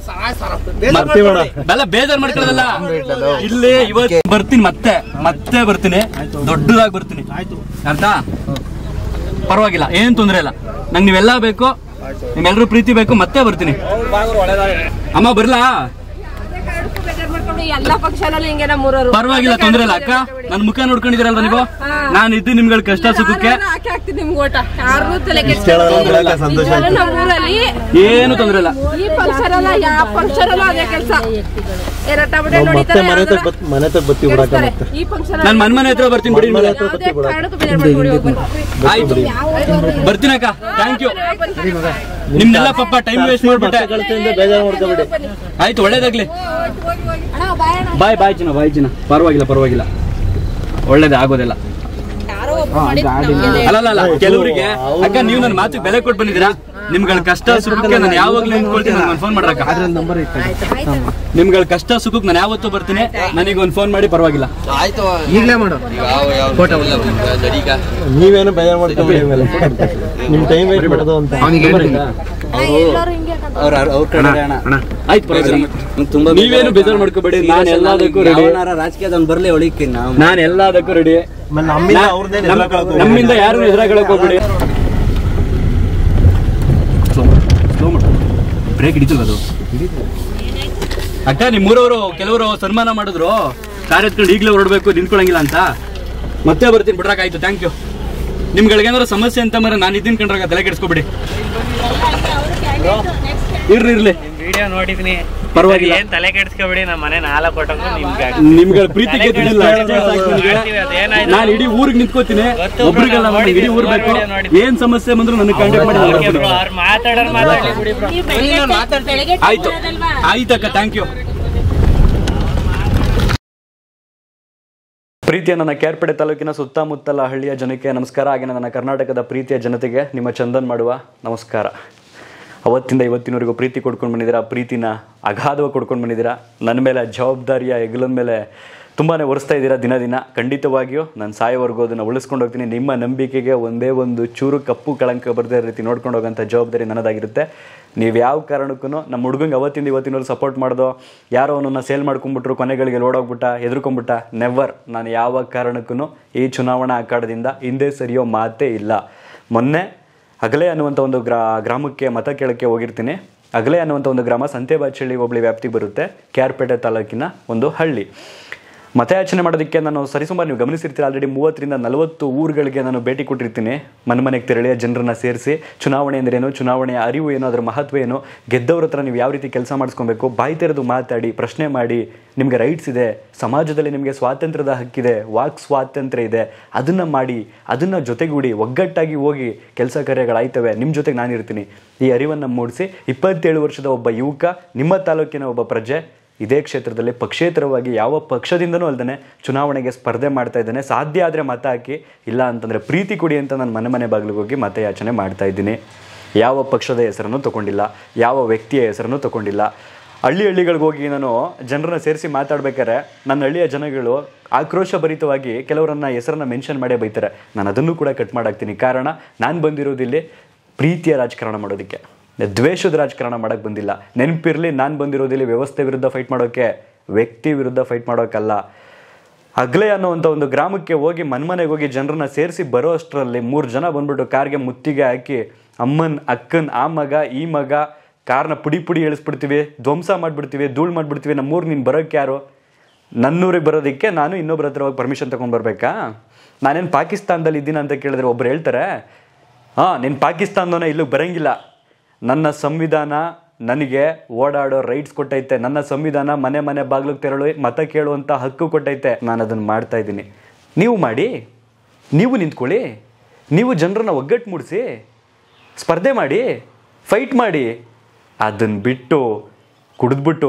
ಅಲ್ಲ ಬೇಜಾರ್ ಮಾಡ್ಕೊಳ್ಳೋದಲ್ಲ ಇಲ್ಲಿ ಇವತ್ತು ಬರ್ತೀನಿ ಮತ್ತೆ ಮತ್ತೆ ಬರ್ತೀನಿ ದೊಡ್ಡದಾಗಿ ಬರ್ತೀನಿ ಅರ್ಥ ಪರವಾಗಿಲ್ಲ ಏನ್ ತೊಂದ್ರೆ ಇಲ್ಲ ನಂಗೆ ನೀವೆಲ್ಲ ಬೇಕು ನಿಮ್ಮೆಲ್ಲರೂ ಪ್ರೀತಿ ಬೇಕು ಮತ್ತೆ ಬರ್ತೀನಿ ಅಮ್ಮ ಬರ್ಲಾ ಬೇಜಾರ್ ಮಾಡ್ಕೊಂಡು ಎಲ್ಲಾ ಫಂಕ್ಷನ್ ಹಿಂಗೆ ನಮ್ಮೂರವರು ಪರವಾಗಿಲ್ಲ ತೊಂದ್ರೆ ಇಲ್ಲ ಅಕ್ಕ ನನ್ ಮುಖ ನೋಡ್ಕೊಂಡಿದ್ದೀರಲ್ವ ನೀವು ನಾನು ಇದ್ದು ನಿಮ್ಗಳ ಕಷ್ಟ ಸುಖಕ್ಕೆ ಹಾಕಿ ಹಾಕ್ತೀನಿ ನಿಮ್ಗೆ ಓಟ ಯಾರು ತಲೆ ಕೆಡಿಸ್ಕೊಳ್ಳೋದು ನಮ್ಮೂರಲ್ಲಿ ಏನು ತೊಂದ್ರೆ ಇಲ್ಲ ಈ ಫಂಕ್ಷನ್ ಅಲ್ಲ ಯಾವ ಫಂಕ್ಷನ್ ಅಲ್ಲ ಅದೇ ಕೆಲಸ ಎರಟಾಬಿಟ್ಟೆ ಮತ್ತೆ ನೋಡಿತಾರೆ ಮನೆ ತಗ ಮನೆ ತಗ ಬತ್ತಿ ಬಿಡಕ ಮತ್ತೆ ಈ ಫಂಕ್ಷನ್ ನಾನ್ ಮನ್ ಮನೆ ಹತ್ರ ಬರ್ತೀನಿ ಬಿಡಿ ನಿಮ್ಗೆ. ಯಾವುದೇ ಕಾರಣಕ್ಕೂ ಬೇಜಾರ್ ಮಾಡ್ಕೊಂಡು ಹೋಗ್ಬನ್ನಿ. ಆಯ್ತು ಬರ್ತೀನಿ ಅಕ್ಕ ಥ್ಯಾಂಕ್ ಯು ನಿಮ್ನೆಲ್ಲ ಪಾಪ ಟೈಮ್ ವೇಸ್ಟ್ ಮಾಡ್ಬಿಟ್ಟೆ ಬೇಜಾರು ಮಾಡ್ಕೋಬೇಡಿ ಆಯ್ತು ಒಳ್ಳೇದಾಗ್ಲಿ ಹೋಗಿ ಹೋಗಿ ಹೋಗಿ ಬಾಯ್ ಬಾಯ್ ಚಿನ್ನ ಬಾಯ್ ಚಿನ್ನ ಪರವಾಗಿಲ್ಲ ಪರವಾಗಿಲ್ಲ ಒಳ್ಳೇದು ಆಗೋದಿಲ್ಲ ಅಲ್ಲ ಅಲ್ಲ ಅಲ್ಲ ಕೆಲವರಿಗೆ ಅಕ್ಕ ನೀವು ನನ್ನ ಮಾತಿಗೆ ಬೆಲೆ ಕೊಟ್ಟು ಬಂದಿದ್ದೀರಾ ನಿಮ್ಗಳ ಕಷ್ಟ ಸುಖಕ್ಕೆ ನಾನು ಯಾವಾಗ್ಲೂ ನಿಂತ್ಕೊಳ್ತೀನಿ ನನಗೆ ಫೋನ್ ಮಾಡ್ರಕ್ಕ ನಂಬರ್ ನಿಮ್ಗಳ ಕಷ್ಟ ಸುಖಕ್ಕೆ ನಾನು ಯಾವತ್ತೂ ಬರ್ತೀನಿ ನನಗೆ ಒಂದು ಫೋನ್ ಮಾಡಿ ಪರವಾಗಿಲ್ಲ ಈಗಲೇ ಮಾಡು ನೀವೇನು ಬೇಜಾರು ಮಾಡ್ಕೊಂಬಿಡಿ ಮೇಲೆ ನಿಮ್ ಟೈಮ್ ವೇಟ್ ಮಾಡೋದು ಅಂತ ಆಯ್ತು ಪರವಾಗಿಲ್ಲ ನೀವೇನು ಬೇಜಾರು ಮಾಡ್ಕೋಬೇಡಿ ನಾನು ಎಲ್ಲದಕ್ಕೂ ರೆಡಿ ರಾಜಕೀಯದವ್ನು ಬರ್ಲಿ ಒಳಿಕೆ ನಾವು ನಾನು ಎಲ್ಲದಕ್ಕೂ ರೆಡಿ ನಮ್ಮಿಂದ ಅವ್ರನ್ನೇನು ಎದುರಾಕೊಳ್ಳೋದು ನಮ್ಮಿಂದ ಯಾರು ಎದುರಾಗಳಕ್ ಹೋಗ್ಬೇಡಿ ಬ್ರೇಕ್ ಹಿಡಿತಿಲ್ಲ ಅದು ಅಕ್ಕ ನಿಮ್ಮೂರವರು ಕೆಲವರು ಸನ್ಮಾನ ಮಾಡಿದ್ರು ಕಾರ್ ಎತ್ಕೊಂಡು ಈಗಲೇ ಹೊರಡ್ಬೇಕು ನಿಂತ್ಕೊಳಂಗಿಲ್ಲ ಅಂತ ಮತ್ತೆ ಬರ್ತೀನಿ ಬಿಡ್ರಾಕ ಆಯ್ತು ಥ್ಯಾಂಕ್ ಯು ನಿಮ್ಗಳಿಗೆ ಏನಾದ್ರು ಸಮಸ್ಯೆ ಅಂತ ಮರ ನಾನು ಇದ್ದೀನಿ ಕಂಡ್ರಾಗ ತಲೆ ಕೆಡಿಸ್ಕೊಬಿಡಿ ಇರ್ಲಿ ಇರ್ಲಿ ವಿಡಿಯೋ ನೋಡಿದ್ನಿ ಪರವಾಗಿಲ್ಲ. ಏನ್ ತಲೆ ಕೆಡ್ಸ್ಕೊಬಿಡಿ ನಮ್ಮ ಮನೆ ನಾಲ್ಕು ಕೊಟ್ಟಂಗು ನಿಮ್ಗೆ ನಿಮ್ಗಳ ಪ್ರೀತಿ ಗೆದ್ದಿಲ್ಲ ಮಾಡ್ತೀವಿ, ಅದೇನಾಯ್ತು? ನಾನು ಇಡೀ ಊರಿಗೆ ನಿಂತ್ಕೋತೀನಿ ಗೊತ್ತು ಒಬ್ರಿಗೆಲ್ಲ bro, ಮಾಡಿ ಇಡೀ ಊರ್ ಬೇಕು ನೋಡಿದ್ದೀನಿ, ನೋಡಿದ್ದೀನಿ. ಏನ್ ಸಮಸ್ಯೆ ಬಂದ್ರು ನನಗೆ ಕಾಂಟ್ಯಾಕ್ಟ್ ಮಾಡಿ ನಾನು ಓಕೆ ಬರ್ತೀನಿ. ಬ್ರೋ ಅವ್ರು ಮಾತಾಡೋರು ಮಾತಾಡ್ಲಿ ಬಿಡಿ ಬ್ರೋ ಆಯ್ತು ಆಯ್ತಕ್ಕ ಥ್ಯಾಂಕ್ ಯು ಪ್ರೀತಿಯ ನನ್ನ ಕೇರ್ಪೇಟೆ ತಾಲೂಕಿನ ಸುತ್ತಮುತ್ತಲ ಹಳ್ಳಿಯ ಜನಕ್ಕೆ ನಮಸ್ಕಾರ ಹಾಗೆ ನನ್ನ ಕರ್ನಾಟಕದ ಪ್ರೀತಿಯ ಜನತೆಗೆ ನಿಮ್ಮ ಚಂದನ್ ಮಾಡುವ ನಮಸ್ಕಾರ ಅವತ್ತಿಂದ ಇವತ್ತಿನವರೆಗೂ ಪ್ರೀತಿ ಕೊಡ್ಕೊಂಡು ಬಂದಿದ್ದೀರಾ ಪ್ರೀತಿನ ಅಗಾಧವಾಗಿ ಕೊಡ್ಕೊಂಡು ಬಂದಿದ್ದೀರಾ ನನ್ನ ಮೇಲೆ ಜವಾಬ್ದಾರಿಯ ಹೆಗಲದ ಮೇಲೆ ತುಂಬಾ ಒರೆಸ್ತಾ ಇದ್ದೀರಾ ದಿನ ದಿನ ಖಂಡಿತವಾಗಿಯೂ ನಾನು ಸಾಯೋವರೆಗೂ ಅದನ್ನು ಉಳಿಸ್ಕೊಂಡು ಹೋಗ್ತೀನಿ ನಿಮ್ಮ ನಂಬಿಕೆಗೆ ಒಂದೇ ಒಂದು ಚೂರು ಕಪ್ಪು ಕಳಂಕ ಬರದೇ ರೀತಿ ನೋಡ್ಕೊಂಡು ಹೋಗೋಂಥ ಜವಾಬ್ದಾರಿ ನನ್ನದಾಗಿರುತ್ತೆ ನೀವು ಯಾವ ಕಾರಣಕ್ಕೂ ನಮ್ಮ ಹುಡುಗಂಗೆ ಅವತ್ತಿಂದ ಇವತ್ತಿನವ್ರು ಸಪೋರ್ಟ್ ಮಾಡ್ದೋ ಯಾರೋ ಅವನನ್ನು ಸೇಲ್ ಮಾಡ್ಕೊಂಡ್ಬಿಟ್ರು ಕೊನೆಗಳಿಗೆ ಓಡೋಗ್ಬಿಟ್ಟ ಎದುರ್ಕೊಂಡ್ಬಿಟ್ಟ ನೆವರ್ ನಾನು ಯಾವ ಕಾರಣಕ್ಕೂ ಈ ಚುನಾವಣಾ ಅಖಾಡದಿಂದ ಹಿಂದೆ ಸರಿಯೋ ಮಾತೇ ಇಲ್ಲ ಮೊನ್ನೆ ಅಗಲೆ ಅನ್ನುವಂಥ ಒಂದು ಗ್ರಾ ಗ್ರಾಮಕ್ಕೆ ಮತ ಕೇಳಕ್ಕೆ ಹೋಗಿರ್ತೀನಿ ಅಗಲೆ ಅನ್ನುವಂಥ ಒಂದು ಗ್ರಾಮ ಸಂತೆಬಾಚಳ್ಳಿ ಹೋಬಳಿ ವ್ಯಾಪ್ತಿಗೆ ಬರುತ್ತೆ ಕ್ಯಾರ್ಪೇಟೆ ತಾಲೂಕಿನ ಒಂದು ಹಳ್ಳಿ ಮತಯಾಚನೆ ಮಾಡೋದಕ್ಕೆ ನಾನು ಸರಿಸುಮಾರು ನೀವು ಗಮನಿಸಿರ್ತೀರ ಆಲ್ರೆಡಿ ಮೂವತ್ತರಿಂದ ನಲವತ್ತು ಊರುಗಳಿಗೆ ನಾನು ಭೇಟಿ ಕೊಟ್ಟಿರ್ತೀನಿ ಮನೆ ಮನೆಗೆ ತೆರಳಿ ಜನರನ್ನ ಸೇರಿಸಿ ಚುನಾವಣೆ ಅಂದ್ರೇನು ಚುನಾವಣೆಯ ಅರಿವು ಏನು ಅದರ ಮಹತ್ವ ಏನು ಗೆದ್ದವ್ರ ಹತ್ರ ನೀವು ಯಾವ ರೀತಿ ಕೆಲಸ ಮಾಡಿಸ್ಕೊಬೇಕು ಬಾಯಿ ತೆರೆದು ಮಾತಾಡಿ ಪ್ರಶ್ನೆ ಮಾಡಿ ನಿಮಗೆ ರೈಟ್ಸ್ ಇದೆ ಸಮಾಜದಲ್ಲಿ ನಿಮಗೆ ಸ್ವಾತಂತ್ರ್ಯದ ಹಕ್ಕಿದೆ ವಾಕ್ ಸ್ವಾತಂತ್ರ್ಯ ಇದೆ ಅದನ್ನು ಮಾಡಿ ಅದನ್ನು ಜೊತೆಗೂಡಿ ಒಗ್ಗಟ್ಟಾಗಿ ಹೋಗಿ ಕೆಲಸ ಕಾರ್ಯಗಳಾಯ್ತವೆ ನಿಮ್ಮ ಜೊತೆಗೆ ನಾನಿರ್ತೀನಿ ಈ ಅರಿವನ್ನು ಮೂಡಿಸಿ ಇಪ್ಪತ್ತೇಳು ವರ್ಷದ ಒಬ್ಬ ಯುವಕ ನಿಮ್ಮ ತಾಲೂಕಿನ ಒಬ್ಬ ಪ್ರಜೆ ಇದೇ ಕ್ಷೇತ್ರದಲ್ಲಿ ಪಕ್ಷೇತರವಾಗಿ ಯಾವ ಪಕ್ಷದಿಂದನೂ ಅಲ್ಲದೆ ಚುನಾವಣೆಗೆ ಸ್ಪರ್ಧೆ ಮಾಡ್ತಾ ಇದ್ದೇನೆ ಸಾಧ್ಯ ಆದರೆ ಮತ ಹಾಕಿ ಇಲ್ಲ ಅಂತಂದರೆ ಪ್ರೀತಿ ಕೊಡಿ ಅಂತ ನಾನು ಮನೆ ಮನೆ ಬಾಗಿಲಿಗೆ ಹೋಗಿ ಮತಯಾಚನೆ ಮಾಡ್ತಾ ಇದ್ದೀನಿ ಯಾವ ಪಕ್ಷದ ಹೆಸರನ್ನು ತಗೊಂಡಿಲ್ಲ ಯಾವ ವ್ಯಕ್ತಿಯ ಹೆಸರನ್ನು ತಗೊಂಡಿಲ್ಲ ಹಳ್ಳಿ ಹಳ್ಳಿಗಳಿಗೆ ಹೋಗಿ ನಾನು ಜನರನ್ನ ಸೇರಿಸಿ ಮಾತಾಡ್ಬೇಕಾದ್ರೆ ನನ್ನ ಹಳ್ಳಿಯ ಜನಗಳು ಆಕ್ರೋಶಭರಿತವಾಗಿ ಕೆಲವರನ್ನ ಹೆಸರನ್ನ ಮೆನ್ಷನ್ ಮಾಡೇ ಬೈತಾರೆ ನಾನು ಅದನ್ನು ಕೂಡ ಕಟ್ ಮಾಡಾಕ್ತೀನಿ ಕಾರಣ ನಾನು ಬಂದಿರೋದಿಲ್ಲಿ ಪ್ರೀತಿಯ ರಾಜಕಾರಣ ಮಾಡೋದಕ್ಕೆ ದ್ವೇಷದ ರಾಜಕಾರಣ ಮಾಡಕ್ಕೆ ಬಂದಿಲ್ಲ ನೆನಪಿರಲಿ ನಾನು ಬಂದಿರೋದಿಲ್ಲಿ ವ್ಯವಸ್ಥೆ ವಿರುದ್ಧ ಫೈಟ್ ಮಾಡೋಕ್ಕೆ ವ್ಯಕ್ತಿ ವಿರುದ್ಧ ಫೈಟ್ ಮಾಡೋಕ್ಕಲ್ಲ ಅಗ್ಲೆ ಅನ್ನುವಂಥ ಒಂದು ಗ್ರಾಮಕ್ಕೆ ಹೋಗಿ ಮನ್ಮನೆಗೆ ಹೋಗಿ ಜನರನ್ನ ಸೇರಿಸಿ ಬರೋ ಅಷ್ಟರಲ್ಲಿ ಮೂರು ಜನ ಬಂದ್ಬಿಟ್ಟು ಕಾರ್ಗೆ ಮುತ್ತಿಗೆ ಹಾಕಿ ಅಮ್ಮನ್ ಅಕ್ಕನ್ ಆ ಮಗ ಈ ಮಗ ಕಾರ್ನ ಪುಡಿ ಪುಡಿ ಇಳಿಸ್ಬಿಡ್ತೀವಿ ಧ್ವಂಸ ಮಾಡಿಬಿಡ್ತೀವಿ ಧೂಳು ಮಾಡಿಬಿಡ್ತೀವಿ ನಮ್ಮೂರು ನೀನು ಬರೋಕ್ಕೆ ಯಾರು ನನ್ನೂರಿಗೆ ಬರೋದಕ್ಕೆ ನಾನು ಇನ್ನೊಬ್ಬರ ಹತ್ರ ಹೋಗಿ ಪರ್ಮಿಷನ್ ತೊಗೊಂಡು ಬರಬೇಕಾ ನಾನೇನು ಪಾಕಿಸ್ತಾನದಲ್ಲಿ ಇದ್ದೀನಿ ಅಂತ ಕೇಳಿದ್ರೆ ಒಬ್ರು ಹೇಳ್ತಾರೆ ಹಾಂ ನೀನು ಪಾಕಿಸ್ತಾನದವನೇ ಇಲ್ಲಿಗೆ ಬರಂಗಿಲ್ಲ ನನ್ನ ಸಂವಿಧಾನ ನನಗೆ ಓಡಾಡೋ ರೈಟ್ಸ್ ಕೊಟ್ಟೈತೆ ನನ್ನ ಸಂವಿಧಾನ ಮನೆ ಮನೆ ಬಾಗಿಲಿಗೆ ತೆರಳು ಮತ ಕೇಳುವಂಥ ಹಕ್ಕು ಕೊಟ್ಟೈತೆ ನಾನು ಅದನ್ನು ಮಾಡ್ತಾ ಇದ್ದೀನಿ ನೀವು ಮಾಡಿ ನೀವು ನಿಂತ್ಕೊಳ್ಳಿ ನೀವು ಜನರನ್ನ ಒಗ್ಗಟ್ಟು ಮೂಡಿಸಿ ಸ್ಪರ್ಧೆ ಮಾಡಿ ಫೈಟ್ ಮಾಡಿ ಅದನ್ನು ಬಿಟ್ಟು ಕುಡಿದ್ಬಿಟ್ಟು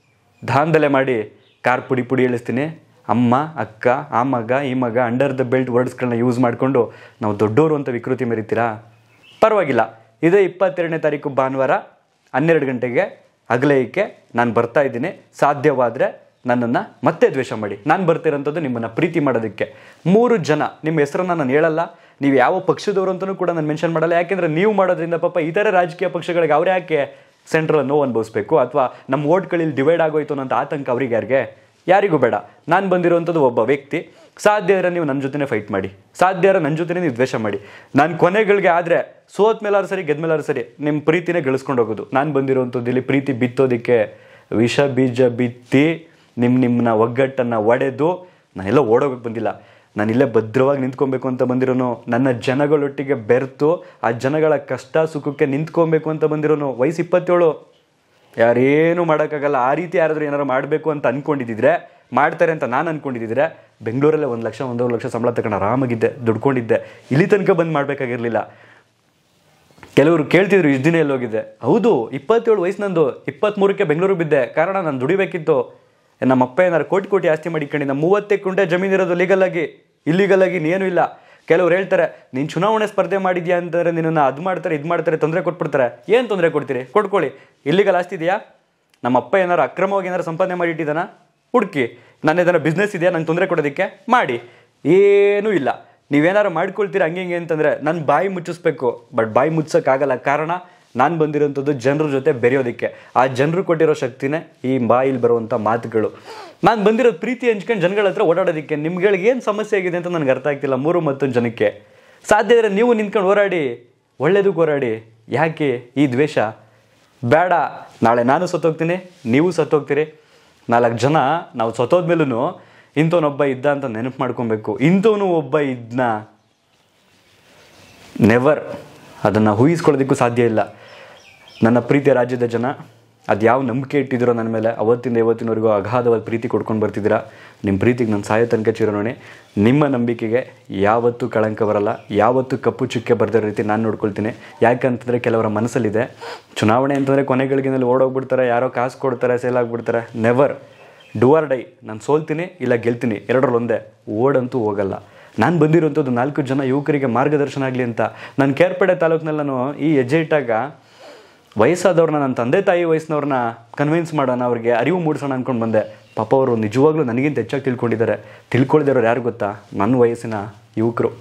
ದಾಂಧಲೆ ಮಾಡಿ ಕಾರ್ ಪುಡಿ ಪುಡಿ ಇಳಿಸ್ತೀನಿ ಅಮ್ಮ ಅಕ್ಕ ಆ ಮಗ ಈ ಮಗ ಅಂಡರ್ ದ ಬೆಲ್ಟ್ ವರ್ಡ್ಸ್ಗಳನ್ನ ಯೂಸ್ ಮಾಡಿಕೊಂಡು ನಾವು ದೊಡ್ಡವರು ಅಂತ ವಿಕೃತಿ ಮೆರಿತೀರಾ ಪರವಾಗಿಲ್ಲ ಇದೇ ಇಪ್ಪತ್ತೆರಡನೇ ತಾರೀಕು ಭಾನುವಾರ ಹನ್ನೆರಡು ಗಂಟೆಗೆ ಅಗಲಯಕ್ಕೆ ನಾನು ಬರ್ತಾ ಇದ್ದೀನಿ ಸಾಧ್ಯವಾದರೆ ನನ್ನನ್ನು ಮತ್ತೆ ದ್ವೇಷ ಮಾಡಿ ನಾನು ಬರ್ತಿರೋಂಥದ್ದು ನಿಮ್ಮನ್ನು ಪ್ರೀತಿ ಮಾಡೋದಕ್ಕೆ ಮೂರು ಜನ ನಿಮ್ಮ ಹೆಸರನ್ನು ನಾನು ಹೇಳಲ್ಲ ನೀವು ಯಾವ ಪಕ್ಷದವರು ಅಂತಲೂ ಕೂಡ ನಾನು ಮೆನ್ಷನ್ ಮಾಡಲ್ಲ ಯಾಕೆಂದರೆ ನೀವು ಮಾಡೋದ್ರಿಂದ ಪಾಪ ಇತರೆ ರಾಜಕೀಯ ಪಕ್ಷಗಳಿಗೆ ಅವ್ರು ಯಾಕೆ ಸೆಂಟ್ರಲ್ ನೋವು ಅನುಭವಿಸ್ಬೇಕು ಅಥವಾ ನಮ್ಮ ಓಟ್ಗಳಲ್ಲಿ ಡಿವೈಡ್ ಆಗೋಯ್ತು ಅನ್ನೋಂಥ ಆತಂಕ ಅವ್ರಿಗೆ ಯಾರಿಗೆ ಯಾರಿಗೂ ಬೇಡ ನಾನು ಬಂದಿರುವಂಥದ್ದು ಒಬ್ಬ ವ್ಯಕ್ತಿ ಸಾಧ್ಯ ಇರೋ ನೀವು ನನ್ನ ಜೊತೆನೇ ಫೈಟ್ ಮಾಡಿ ಸಾಧ್ಯ ಇರೋ ನನ್ನ ಜೊತೆನೇ ನೀವು ದ್ವೇಷ ಮಾಡಿ ನಾನು ಕೊನೆಗಳಿಗೆ ಆದರೆ ಸೋತ್ ಮೇಲಾರು ಸರಿ ಗೆದ್ದ ಮೇಲಾರು ಸರಿ ನಿಮ್ಮ ಪ್ರೀತಿನೇ ಗಳಿಸ್ಕೊಂಡು ಹೋಗೋದು ನಾನು ಬಂದಿರುವಂಥದ್ದು ಇಲ್ಲಿ ಪ್ರೀತಿ ಬಿತ್ತೋದಕ್ಕೆ ವಿಷ ಬೀಜ ಬಿತ್ತಿ ನಿಮ್ಮ ನಿಮ್ಮನ್ನ ಒಗ್ಗಟ್ಟನ್ನು ಒಡೆದು ನಾನೆಲ್ಲ ಓಡೋಗಕ್ಕೆ ಬಂದಿಲ್ಲ ನಾನು ಇಲ್ಲೇ ಭದ್ರವಾಗಿ ನಿಂತ್ಕೊಬೇಕು ಅಂತ ಬಂದಿರೋನು ನನ್ನ ಜನಗಳೊಟ್ಟಿಗೆ ಬೆರೆತು ಆ ಜನಗಳ ಕಷ್ಟ ಸುಖಕ್ಕೆ ನಿಂತ್ಕೊಬೇಕು ಅಂತ ಬಂದಿರೋನು ವಯಸ್ಸು ಇಪ್ಪತ್ತೇಳು ಯಾರೇನು ಮಾಡೋಕ್ಕಾಗಲ್ಲ ಆ ರೀತಿ ಯಾರಾದರೂ ಏನಾರು ಮಾಡಬೇಕು ಅಂತ ಅನ್ಕೊಂಡಿದ್ದಿದ್ರೆ ಮಾಡ್ತಾರೆ ಅಂತ ನಾನು ಅನ್ಕೊಂಡಿದ್ದಿದ್ರೆ ಬೆಂಗಳೂರಲ್ಲೇ ಒಂದು ಲಕ್ಷ ಒಂದೂವರೆ ಲಕ್ಷ ಸಂಬಳ ತಗೊಂಡು ಆರಾಮಾಗಿದ್ದೆ ದುಡ್ಕೊಂಡಿದ್ದೆ ಇಲ್ಲಿ ತನಕ ಬಂದು ಮಾಡಬೇಕಾಗಿರಲಿಲ್ಲ ಕೆಲವರು ಕೇಳ್ತಿದ್ರು ಇಷ್ಟು ದಿನ ಎಲ್ಲಿ ಹೋಗಿದ್ದೆ ಹೌದು ಇಪ್ಪತ್ತೇಳು ವಯಸ್ಸು ನಂದು ಇಪ್ಪತ್ತ್ಮೂರಕ್ಕೆ ಬೆಂಗಳೂರಿಗೆ ಬಿದ್ದೆ ಕಾರಣ ನಾನು ದುಡಿಬೇಕಿತ್ತು ನಮ್ಮ ಅಪ್ಪ ಏನಾರು ಕೋಟಿ ಕೋಟಿ ಆಸ್ತಿ ಮಾಡಿಕೊಂಡಿದ್ದ ಮೂವತ್ತೇ ಕುಂಟೆ ಜಮೀನು ಇರೋದು ಲೀಗಲ್ ಆಗಿ ಇಲ್ಲಿಗಲ್ ಆಗಿ ಏನೂ ಇಲ್ಲ ಕೆಲವ್ರು ಹೇಳ್ತಾರೆ ನೀನು ಚುನಾವಣೆ ಸ್ಪರ್ಧೆ ಮಾಡಿದ್ಯಾ ಅಂತಂದ್ರೆ ನಿನ್ನನ್ನು ಅದು ಮಾಡ್ತಾರೆ ಇದು ಮಾಡ್ತಾರೆ ತೊಂದರೆ ಕೊಟ್ಬಿಡ್ತಾರೆ ಏನು ತೊಂದರೆ ಕೊಡ್ತೀರಿ ಕೊಟ್ಕೊಳ್ಳಿ ಇಲ್ಲಿಗಲ್ ಆಸ್ತಿ ಇದೆಯಾ ನಮ್ಮ ಅಪ್ಪ ಏನಾರು ಅಕ್ರಮವಾಗಿ ಏನಾರು ಸಂಪಾದನೆ ಮಾಡಿಟ್ಟಿದ್ದಾನ ಹುಡುಕಿ ನನ್ನ ಏನಾರು ಬಿಸ್ನೆಸ್ ಇದೆಯಾ ನಂಗೆ ತೊಂದರೆ ಕೊಡೋದಕ್ಕೆ ಮಾಡಿ ಏನೂ ಇಲ್ಲ ನೀವೇನಾರು ಮಾಡ್ಕೊಳ್ತೀರಾ ಹಂಗೆ ಹಿಂಗೆ ಅಂತಂದರೆ ನನ್ನ ಬಾಯಿ ಮುಚ್ಚಿಸ್ಬೇಕು ಬಟ್ ಬಾಯಿ ಮುಚ್ಚೋಕ್ಕಾಗಲ್ಲ ಕಾರಣ ನಾನು ಬಂದಿರೋಂಥದ್ದು ಜನರ ಜೊತೆ ಬೆರೆಯೋದಕ್ಕೆ ಆ ಜನರು ಕೊಟ್ಟಿರೋ ಶಕ್ತಿನೇ ಈ ಬಾಯಿಲಿ ಬರುವಂಥ ಮಾತುಗಳು ನಾನು ಬಂದಿರೋದು ಪ್ರೀತಿ ಹಂಚ್ಕೊಂಡು ಜನಗಳ ಹತ್ರ ಓಡಾಡೋದಕ್ಕೆ ನಿಮ್ಗಳಿಗೆ ಏನು ಸಮಸ್ಯೆ ಆಗಿದೆ ಅಂತ ನನಗೆ ಅರ್ಥ ಆಗ್ತಿಲ್ಲ ಮೂರು ಮತ್ತೊಂದು ಜನಕ್ಕೆ ಸಾಧ್ಯ ಇದ್ರೆ ನೀವು ನಿಂತ್ಕೊಂಡು ಹೋರಾಡಿ ಒಳ್ಳೇದಕ್ಕೆ ಹೋರಾಡಿ ಯಾಕೆ ಈ ದ್ವೇಷ ಬೇಡ ನಾಳೆ ನಾನು ಸತ್ತೋಗ್ತೀನಿ ನೀವು ಸತ್ತೋಗ್ತೀರಿ ನಾಲ್ಕು ಜನ ನಾವು ಸತ್ತೋದ್ಮೇಲೂ ಇಂಥವನೊಬ್ಬ ಇದ್ದ ಅಂತ ನೆನಪು ಮಾಡ್ಕೊಬೇಕು ಇಂಥವನು ಒಬ್ಬ ಇದ್ನ ನೆವರ್ ಅದನ್ನು ಊಹಿಸ್ಕೊಳ್ಳೋದಕ್ಕೂ ಸಾಧ್ಯ ಇಲ್ಲ ನನ್ನ ಪ್ರೀತಿಯ ರಾಜ್ಯದ ಜನ ಅದು ಯಾವ ನಂಬಿಕೆ ಇಟ್ಟಿದ್ದೀರೋ ನನ್ನ ಮೇಲೆ ಅವತ್ತಿಂದ ಇವತ್ತಿನವರೆಗೂ ಅಗಾಧವಾದ ಪ್ರೀತಿ ಕೊಡ್ಕೊಂಡು ಬರ್ತಿದ್ದೀರಾ ನಿಮ್ಮ ಪ್ರೀತಿಗೆ ನಾನು ಸಾಯೋ ತನಕ ಚಿರೋಣೆ ನಿಮ್ಮ ನಂಬಿಕೆಗೆ ಯಾವತ್ತೂ ಕಳಂಕ ಬರಲ್ಲ ಯಾವತ್ತೂ ಕಪ್ಪು ಚುಕ್ಕೆ ಬರ್ದಿರೋ ರೀತಿ ನಾನು ನೋಡ್ಕೊಳ್ತೀನಿ ಯಾಕಂತಂದರೆ ಕೆಲವರ ಮನಸ್ಸಲ್ಲಿದೆ ಚುನಾವಣೆ ಅಂತಂದರೆ ಕೊನೆಗಳಿಗಿನಲ್ಲಿ ಓಡೋಗ್ಬಿಡ್ತಾರೆ ಯಾರೋ ಕಾಸು ಕೊಡ್ತಾರೆ ಸೇಲ್ ಆಗಿಬಿಡ್ತಾರೆ ನೆವರ್ ಡೂ ಆರ್ ಡೈ ನಾನು ಸೋಲ್ತೀನಿ ಇಲ್ಲ ಗೆಲ್ತೀನಿ ಎರಡರಲ್ಲಿ ಒಂದೇ ಓಡಂತೂ ಹೋಗಲ್ಲ ನಾನು ಬಂದಿರೋಂಥದ್ದು ನಾಲ್ಕು ಜನ ಯುವಕರಿಗೆ ಮಾರ್ಗದರ್ಶನ ಆಗಲಿ ಅಂತ ನಾನು ಕೇರ್ಪೇಟೆ ತಾಲೂಕಿನಲ್ಲಿ ನಾನು ಈ ಹೆಜ್ಜೆ ಇಟ್ಟಾಗ ವಯಸ್ಸಾದವ್ರನ್ನ ನನ್ನ ತಂದೆ ತಾಯಿ ವಯಸ್ಸಿನವ್ರನ್ನ ಕನ್ವಿನ್ಸ್ ಮಾಡೋಣ ಅವ್ರಿಗೆ ಅರಿವು ಮೂಡಿಸೋಣ ಅಂದ್ಕೊಂಡು ಬಂದೆ ಪಾಪ ಅವರು ನಿಜವಾಗ್ಲೂ ನನಗಿಂತ ಹೆಚ್ಚಾಗಿ ತಿಳ್ಕೊಂಡಿದ್ದಾರೆ ತಿಳ್ಕೊಳ್ದಿರೋರು ಯಾರು ಗೊತ್ತಾ ನನ್ನ ವಯಸ್ಸಿನ ಯುವಕರು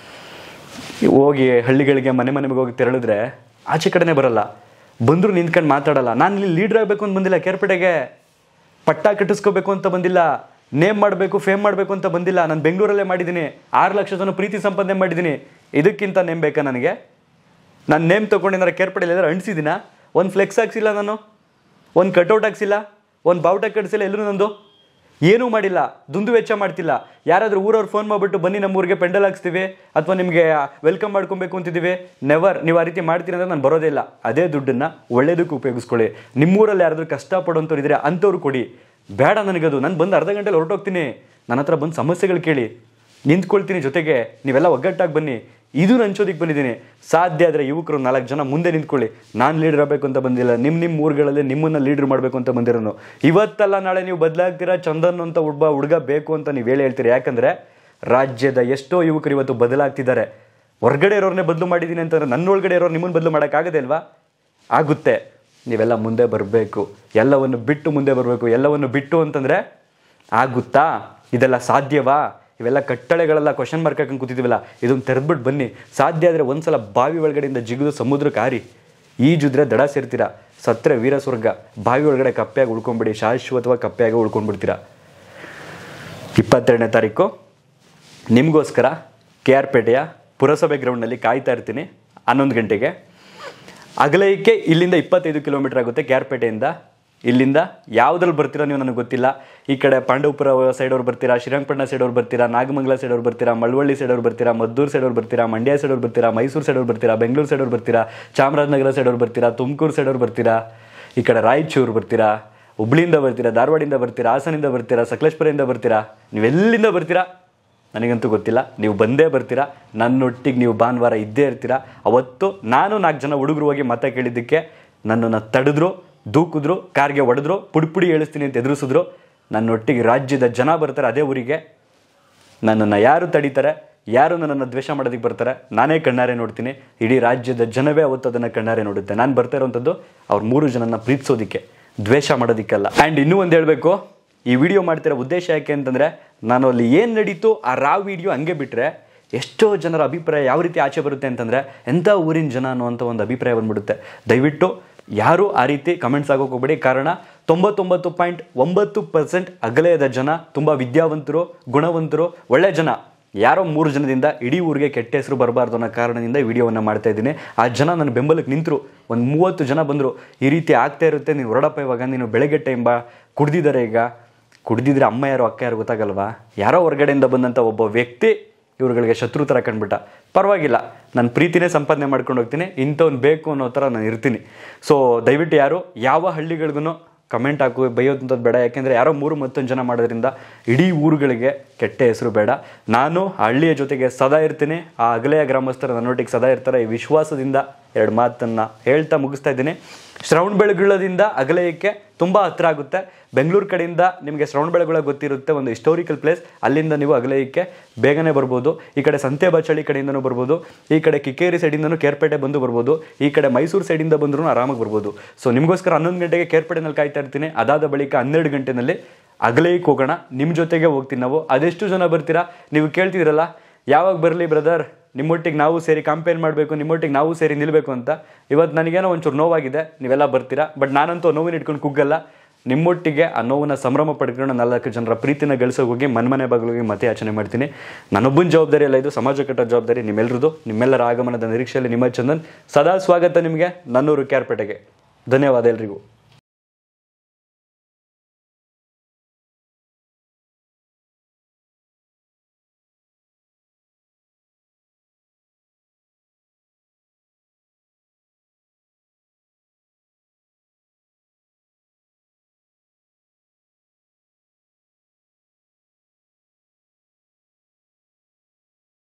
ಹೋಗಿ ಹಳ್ಳಿಗಳಿಗೆ ಮನೆ ಮನೆಗೆ ಹೋಗಿ ತೆರಳಿದ್ರೆ ಆಚೆ ಕಡೆನೇ ಬರಲ್ಲ ಬಂದರೂ ನಿಂತ್ಕೊಂಡು ಮಾತಾಡಲ್ಲ ನಾನು ಇಲ್ಲಿ ಲೀಡ್ರ್ ಆಗಬೇಕು ಅಂತ ಬಂದಿಲ್ಲ ಕೇರ್ಪೇಟೆಗೆ ಪಟ್ಟ ಕಟ್ಟಿಸ್ಕೋಬೇಕು ಅಂತ ಬಂದಿಲ್ಲ ನೇಮ್ ಮಾಡಬೇಕು ಫೇಮ್ ಮಾಡಬೇಕು ಅಂತ ಬಂದಿಲ್ಲ ನಾನು ಬೆಂಗಳೂರಲ್ಲೇ ಮಾಡಿದ್ದೀನಿ ಆರು ಲಕ್ಷ ಜನ ಪ್ರೀತಿ ಸಂಪಾದನೆ ಮಾಡಿದ್ದೀನಿ ಇದಕ್ಕಿಂತ ನೇಮ್ ಬೇಕಾ ನನಗೆ ನಾನು ನೇಮ್ ತೊಗೊಂಡೇನಾರ ಕೇರ್ಪಡೆಯಲ್ಲಿ ಎಲ್ಲರೂ ಅಂಟಿಸಿದ್ದೀನ ಒಂದು ಫ್ಲೆಕ್ಸ್ ಹಾಕ್ಸಿಲ್ಲ ನಾನು ಒಂದು ಕಟೌಟ್ ಹಾಕ್ಸಿಲ್ಲ ಒಂದು ಬಾವುಟ ಕಟ್ಸಿಲ್ಲ ಎಲ್ಲರೂ ನಂದು ಏನೂ ಮಾಡಿಲ್ಲ ದುಂದು ವೆಚ್ಚ ಮಾಡ್ತಿಲ್ಲ ಯಾರಾದರೂ ಊರವ್ರು ಫೋನ್ ಮಾಡಿಬಿಟ್ಟು ಬನ್ನಿ ನಮ್ಮ ಊರಿಗೆ ಪೆಂಡಲ್ ಹಾಕ್ಸ್ತೀವಿ ಅಥವಾ ನಿಮಗೆ ವೆಲ್ಕಮ್ ಮಾಡ್ಕೊಬೇಕು ಅಂತಿದ್ದೀವಿ ನೆವರ್ ನೀವು ಆ ರೀತಿ ಮಾಡ್ತೀರಿ ಅಂದ್ರೆ ನಾನು ಬರೋದೇ ಇಲ್ಲ ಅದೇ ದುಡ್ಡನ್ನು ಒಳ್ಳೇದಕ್ಕೆ ಉಪಯೋಗಿಸ್ಕೊಳ್ಳಿ ನಿಮ್ಮೂರಲ್ಲಿ ಯಾರಾದರೂ ಕಷ್ಟಪಡೋಂಥವ್ರು ಇದ್ರೆ ಅಂಥವ್ರು ಕೊಡಿ ಬೇಡ ನನಗದು ನಾನು ಬಂದು ಅರ್ಧ ಗಂಟೆಲಿ ಹೊರಟೋಗ್ತೀನಿ ನನ್ನ ಹತ್ರ ಬಂದು ಸಮಸ್ಯೆಗಳು ಕೇಳಿ ನಿಂತ್ಕೊಳ್ತೀನಿ ಜೊತೆಗೆ ನೀವೆಲ್ಲ ಒಗ್ಗಟ್ಟಾಗಿ ಬನ್ನಿ ಇದು ಹಂಚೋದಿಕ್ಕೆ ಬಂದಿದ್ದೀನಿ ಸಾಧ್ಯ ಆದರೆ ಯುವಕರು ನಾಲ್ಕು ಜನ ಮುಂದೆ ನಿಂತ್ಕೊಳ್ಳಿ ನಾನು ಲೀಡರ್ ಆಗಬೇಕು ಅಂತ ಬಂದಿಲ್ಲ ನಿಮ್ಮ ನಿಮ್ಮ ಊರುಗಳಲ್ಲಿ ನಿಮ್ಮನ್ನು ಲೀಡರ್ ಮಾಡಬೇಕು ಅಂತ ಬಂದಿರೋನು ಇವತ್ತಲ್ಲ ನಾಳೆ ನೀವು ಬದಲಾಗ್ತೀರಾ ಚಂದನ್ ಅಂತ ಒಬ್ಬ ಹುಡುಗ ಬೇಕು ಅಂತ ನೀವು ಹೇಳಿ ಹೇಳ್ತೀರಿ ಯಾಕಂದರೆ ರಾಜ್ಯದ ಎಷ್ಟೋ ಯುವಕರು ಇವತ್ತು ಬದಲಾಗ್ತಿದ್ದಾರೆ ಹೊರಗಡೆ ಇರೋರನ್ನೇ ಬದಲು ಮಾಡಿದ್ದೀನಿ ಅಂತಂದ್ರೆ ನನ್ನ ಒಳಗಡೆ ಇರೋರು ನಿಮ್ಮನ್ನು ಬದಲು ಮಾಡೋಕ್ಕಾಗದೆ ಅಲ್ವಾ ಆಗುತ್ತೆ ನೀವೆಲ್ಲ ಮುಂದೆ ಬರಬೇಕು ಎಲ್ಲವನ್ನು ಬಿಟ್ಟು ಮುಂದೆ ಬರಬೇಕು ಎಲ್ಲವನ್ನು ಬಿಟ್ಟು ಅಂತಂದರೆ ಆಗುತ್ತಾ ಇದೆಲ್ಲ ಸಾಧ್ಯವಾ ಇವೆಲ್ಲ ಕಟ್ಟಳೆಗಳೆಲ್ಲ ಕ್ವಶನ್ ಮಾರ್ಕ್ ಹಾಕೊಂಡು ಕೂತಿದ್ದೀವಲ್ಲ ಇದನ್ನು ತೆರೆದ್ಬಿಟ್ಟು ಬನ್ನಿ ಸಾಧ್ಯ ಆದರೆ ಒಂದ್ಸಲ ಬಾವಿ ಒಳಗಡೆಯಿಂದ ಜಿಗಿದು ಸಮುದ್ರಕ್ಕೆ ಹಾರಿ ಈಜುದ್ರೆ ದಡ ಸೇರ್ತೀರಾ ಸತ್ರೆ ವೀರ ಸ್ವರ್ಗ ಬಾವಿ ಒಳಗಡೆ ಕಪ್ಪೆಯಾಗಿ ಉಳ್ಕೊಂಬಿಡಿ ಶಾಶ್ವತವಾಗಿ ಕಪ್ಪೆಯಾಗಿ ಉಳ್ಕೊಂಡ್ಬಿಡ್ತೀರಾ ಇಪ್ಪತ್ತೆರಡನೇ ತಾರೀಕು ನಿಮಗೋಸ್ಕರ ಕೆ ಆರ್ ಪೇಟೆಯ ಪುರಸಭೆ ಗ್ರೌಂಡ್ನಲ್ಲಿ ಕಾಯ್ತಾ ಇರ್ತೀನಿ ಹನ್ನೊಂದು ಗಂಟೆಗೆ ಅಗಲೈಕೆ ಇಲ್ಲಿಂದ ಇಪ್ಪತ್ತೈದು ಕಿಲೋಮೀಟರ್ ಆಗುತ್ತೆ ಕೆ ಆರ್ ಪೇಟೆಯಿಂದ ಇಲ್ಲಿಂದ ಯಾವುದ್ರಲ್ಲಿ ಬರ್ತೀರಾ ನೀವು ನನಗೆ ಗೊತ್ತಿಲ್ಲ ಈ ಕಡೆ ಪಾಂಡವಪುರ ಸೈಡ್ ಅವ್ರು ಬರ್ತೀರಾ ಶ್ರೀರಂಗಪಟ್ಟಣ ಸೈಡ್ ಅವ್ರು ಬರ್ತೀರಾ ನಾಗಮಂಗಲ ಸೈಡ್ ಅವ್ರು ಬರ್ತೀರಾ ಮಳವಳ್ಳಿ ಸೈಡ್ ಅವ್ರು ಬರ್ತೀರಾ ಮದ್ದೂರು ಸೈಡ್ ಅವ್ರು ಬರ್ತೀರಾ ಮಂಡ್ಯ ಸೈಡ್ ಅವ್ರು ಬರ್ತೀರಾ ಮೈಸೂರು ಸೈಡ್ ಅವ್ರು ಬರ್ತೀರಾ ಬೆಂಗಳೂರು ಸೈಡ್ ಅವ್ರು ಬರ್ತೀರಾ ಚಾಮರಾಜನಗರ ಸೈಡ್ ಅವ್ರು ಬರ್ತೀರಾ ತುಮಕೂರು ಸೈಡ್ ಅವ್ರು ಬರ್ತೀರಾ ಈ ಕಡೆ ರಾಯಚೂರು ಬರ್ತೀರಾ ಹುಬ್ಳಿಯಿಂದ ಬರ್ತೀರಾ ಧಾರವಾಡಿಂದ ಬರ್ತೀರಾ ಹಾಸನಿಂದ ಬರ್ತೀರಾ ಸಕಲೇಶ್ಪುರದಿಂದ ಬರ್ತೀರಾ ನೀವೆಲ್ಲಿಂದ ಬರ್ತೀರಾ ನನಗಂತೂ ಗೊತ್ತಿಲ್ಲ ನೀವು ಬಂದೇ ಬರ್ತೀರಾ ನನ್ನೊಟ್ಟಿಗೆ ನೀವು ಭಾನುವಾರ ಇದ್ದೇ ಇರ್ತೀರಾ ಅವತ್ತು ನಾನು ನಾಲ್ಕು ಜನ ಹುಡುಗರು ಹೋಗಿ ಮತ ಕೇಳಿದ್ದಕ್ಕೆ ನನ್ನನ್ನು ತಡೆದ್ರು ದೂಕಿದ್ರು ಕಾರ್ಗೆ ಹೊಡೆದ್ರು ಪುಡಿ ಪುಡಿ ಏಳಿಸ್ತೀನಿ ಅಂತ ಎದುರಿಸಿದ್ರು ನನ್ನೊಟ್ಟಿಗೆ ರಾಜ್ಯದ ಜನ ಬರ್ತಾರೆ ಅದೇ ಊರಿಗೆ ನನ್ನನ್ನು ಯಾರು ತಡೀತಾರೆ ಯಾರು ನನ್ನನ್ನು ದ್ವೇಷ ಮಾಡೋದಕ್ಕೆ ಬರ್ತಾರೆ ನಾನೇ ಕಣ್ಣಾರೆ ನೋಡ್ತೀನಿ ಇಡೀ ರಾಜ್ಯದ ಜನವೇ ಅವತ್ತು ಅದನ್ನು ಕಣ್ಣಾರೆ ನೋಡುತ್ತೆ ನಾನು ಬರ್ತಾ ಇರೋವಂಥದ್ದು ಅವ್ರ ಮೂರು ಜನನ ಪ್ರೀತಿಸೋದಕ್ಕೆ ದ್ವೇಷ ಮಾಡೋದಕ್ಕೆಲ್ಲ ಆ್ಯಂಡ್ ಇನ್ನೂ ಒಂದು ಹೇಳಬೇಕು ಈ ವಿಡಿಯೋ ಮಾಡ್ತಿರೋ ಉದ್ದೇಶ ಯಾಕೆ ಅಂತಂದರೆ ನಾನು ಅಲ್ಲಿ ಏನು ನಡೀತು ಆ ರಾ ವಿಡಿಯೋ ಹಂಗೆ ಬಿಟ್ಟರೆ ಎಷ್ಟೋ ಜನರ ಅಭಿಪ್ರಾಯ ಯಾವ ರೀತಿ ಆಚೆ ಬರುತ್ತೆ ಅಂತಂದರೆ ಎಂಥ ಊರಿನ ಜನ ಅನ್ನುವಂಥ ಒಂದು ಅಭಿಪ್ರಾಯ ಬಂದ್ಬಿಡುತ್ತೆ ದಯವಿಟ್ಟು ಯಾರೂ ಆ ರೀತಿ ಕಮೆಂಟ್ಸ್ ಆಗೋಕೆ ಹೋಗ್ಬೇಡಿ ಕಾರಣ ತೊಂಬತ್ತೊಂಬತ್ತು ಪಾಯಿಂಟ್ ಒಂಬತ್ತು ಪರ್ಸೆಂಟ್ ಅಗಲೆಯದ ಜನ ತುಂಬ ವಿದ್ಯಾವಂತರು ಗುಣವಂತರು ಒಳ್ಳೆ ಜನ ಯಾರೋ ಮೂರು ಜನದಿಂದ ಇಡೀ ಊರಿಗೆ ಕೆಟ್ಟ ಹೆಸರು ಬರಬಾರ್ದು ಅನ್ನೋ ಕಾರಣದಿಂದ ಈ ವಿಡಿಯೋವನ್ನು ಮಾಡ್ತಾ ಇದ್ದೀನಿ ಆ ಜನ ನನ್ನ ಬೆಂಬಲಕ್ಕೆ ನಿಂತರು ಒಂದು ಮೂವತ್ತು ಜನ ಬಂದರು ಈ ರೀತಿ ಆಗ್ತಾ ಇರುತ್ತೆ ನೀನು ಹೊರಡಪ್ಪ ಇವಾಗ ನೀನು ಬೆಳಗ್ಗೆ ಟೈಮ್ ಬಾ ಕುಡ್ದಿದ್ದಾರೆ ಈಗ ಕುಡ್ದಿದ್ರೆ ಅಮ್ಮ ಯಾರೋ ಅಕ್ಕ ಯಾರು ಗೊತ್ತಾಗಲ್ವಾ ಯಾರೋ ಹೊರಗಡೆಯಿಂದ ಬಂದಂಥ ಒಬ್ಬ ವ್ಯಕ್ತಿ ಇವ್ರುಗಳಿಗೆ ಶತ್ರು ಥರ ಕಂಡ್ಬಿಟ್ಟ ಪರವಾಗಿಲ್ಲ ನಾನು ಪ್ರೀತಿನೇ ಸಂಪಾದನೆ ಮಾಡ್ಕೊಂಡು ಹೋಗ್ತೀನಿ ಇಂಥವ್ನು ಬೇಕು ಅನ್ನೋ ಥರ ನಾನು ಇರ್ತೀನಿ ಸೊ ದಯವಿಟ್ಟು ಯಾರು ಯಾವ ಹಳ್ಳಿಗಳಿಗೂ ಕಮೆಂಟ್ ಹಾಕು ಬೈಯೋದಂಥದ್ದು ಬೇಡ ಯಾಕೆಂದರೆ ಯಾರೋ ಮೂರು ಮತ್ತೊಂದು ಜನ ಮಾಡೋದ್ರಿಂದ ಇಡೀ ಊರುಗಳಿಗೆ ಕೆಟ್ಟ ಹೆಸರು ಬೇಡ ನಾನು ಆ ಹಳ್ಳಿಯ ಜೊತೆಗೆ ಸದಾ ಇರ್ತೀನಿ ಆ ಅಗಲೆಯ ಗ್ರಾಮಸ್ಥರು ನನ್ನೊಟ್ಟಿಗೆ ಸದಾ ಇರ್ತಾರೆ ಈ ವಿಶ್ವಾಸದಿಂದ ಎರಡು ಮಾತನ್ನು ಹೇಳ್ತಾ ಮುಗಿಸ್ತಾ ಇದ್ದೀನಿ ಶ್ರವಣ ಬೆಳಗುಳದಿಂದ ಅಗಲಯಕ್ಕೆ ತುಂಬ ಹತ್ರ ಆಗುತ್ತೆ ಬೆಂಗಳೂರು ಕಡೆಯಿಂದ ನಿಮಗೆ ಶ್ರವಣ ಬೆಳಗುಳ ಗೊತ್ತಿರುತ್ತೆ ಒಂದು ಹಿಸ್ಟೋರಿಕಲ್ ಪ್ಲೇಸ್ ಅಲ್ಲಿಂದ ನೀವು ಅಗಲಯಕ್ಕೆ ಬೇಗನೆ ಬರ್ಬೋದು ಈ ಕಡೆ ಸಂತೆ ಬಚಳಿ ಕಡೆಯಿಂದನೂ ಬರ್ಬೋದು ಈ ಕಡೆ ಕಿಕ್ಕೇರಿ ಸೈಡಿಂದನೂ ಕೇರ್ಪೇಟೆ ಬಂದು ಬರ್ಬೋದು ಈ ಕಡೆ ಮೈಸೂರು ಸೈಡಿಂದ ಬಂದರೂ ಆರಾಮಾಗಿ ಬರ್ಬೋದು ಸೊ ನಿಮಗೋಸ್ಕರ ಹನ್ನೊಂದು ಗಂಟೆಗೆ ಕೇರ್ಪೇಟೆನಲ್ಲಿ ಕಾಯ್ತಾ ಇರ್ತೀನಿ ಅದಾದ ಬಳಿಕ ಹನ್ನೆರಡು ಗಂಟೆನಲ್ಲಿ ಅಗಲೈಕ್ ಹೋಗೋಣ ನಿಮ್ಮ ಜೊತೆಗೆ ಹೋಗ್ತೀನಿ ನಾವು ಅದೆಷ್ಟು ಜನ ಬರ್ತೀರಾ ನೀವು ಕೇಳ್ತಿದ್ರಲ್ಲ ಯಾವಾಗ ಬರಲಿ ಬ್ರದರ್ ನಿಮ್ಮೊಟ್ಟಿಗೆ ನಾವು ಸೇರಿ ಕಂಪೇರ್ ಮಾಡಬೇಕು ನಿಮ್ಮೊಟ್ಟಿಗೆ ನಾವು ಸೇರಿ ನಿಲ್ಲಬೇಕು ಅಂತ ಇವತ್ತು ನನಗೇನೋ ಒಂಚೂರು ನೋವಾಗಿದೆ ನೀವೆಲ್ಲ ಬರ್ತೀರಾ ಬಟ್ ನಾನಂತೂ ನೋವಿನ ಇಟ್ಕೊಂಡು ಕುಗ್ಗಲ್ಲ ನಿಮ್ಮೊಟ್ಟಿಗೆ ಆ ನೋವನ್ನ ಸಂಭ್ರಮ ಪಡ್ಕೊಂಡು ನಾಲ್ಕು ಜನರ ಪ್ರೀತಿನ ಗಳಿಸೋಕೆ ಹೋಗಿ ಮನ್ಮನೆ ಬಾಗಿಲಿಗೆ ಮತ್ತೆ ಯಾಚನೆ ಮಾಡ್ತೀನಿ ನನ್ನೊಬ್ಬನ ಜವಾಬ್ದಾರಿ ಅಲ್ಲ ಇದು ಸಮಾಜ ಕಟ್ಟೋ ಜವಾಬ್ದಾರಿ ನಿಮ್ಮೆಲ್ಲರದು ನಿಮ್ಮೆಲ್ಲರ ಆಗಮನದ ನಿರೀಕ್ಷೆಯಲ್ಲಿ ನಿಮ್ಮ ಚಂದನ್ ಸದಾ ಸ್ವಾಗತ ನಿಮಗೆ ನನ್ನೂರು ಕ್ಯಾರ್ಪೇಟೆಗೆ ಧನ್ಯವಾದ ಎಲ್ರಿಗೂ